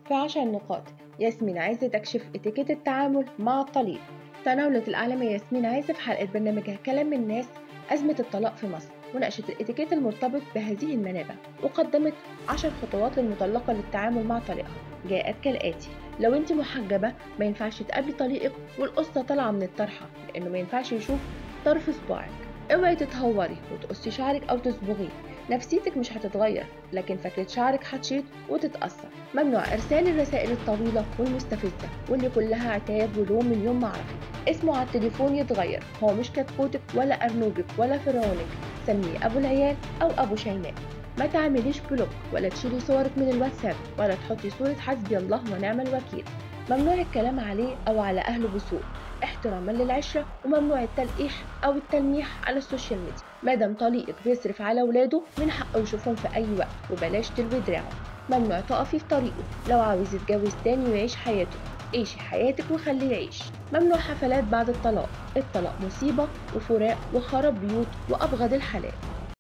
في عشر نقاط ياسمين عايزة تكشف اتيكيت التعامل مع الطليق تناولت الإعلامية ياسمين عايزة في حلقة برنامجها كلام الناس أزمة الطلاق في مصر وناقشت الاتيكيت المرتبط بهذه المنابع وقدمت عشر خطوات للمطلقة للتعامل مع طليقها جاءت كالآتي لو انت محجبة ما ينفعش تقابلي طليقك والقصة طالعة من الطرحة لأنه ما ينفعش يشوف طرف صباعك اوعي تتهوري وتقصي شعرك أو تصبغيه نفسيتك مش هتتغير لكن فكرة شعرك هتشيط وتتأثر ممنوع إرسال الرسائل الطويلة والمستفزة واللي كلها عتاب ولوم من يوم ما عرفت اسمه على التليفون يتغير هو مش كتكوتك ولا أرنوبك ولا فرعونك سميه أبو العيال أو أبو شيماء ما تعمليش بلوك ولا تشيلي صورك من الواتساب ولا تحطي صورة حسبي الله ونعم الوكيل ممنوع الكلام عليه أو على أهله بسوء احتراما للعشرة وممنوع التلقيح أو التلميح على السوشيال ميديا مادام طليقك بيصرف على ولاده من حقه يشوفهم في أي وقت وبلاش تلوي دراعه ممنوع تقفي في طريقه لو عاوز يتجوز تاني ويعيش حياته عيشي حياتك وخليه يعيش ممنوع حفلات بعد الطلاق الطلاق مصيبة وفراق وخرب بيوت وأبغض الحلال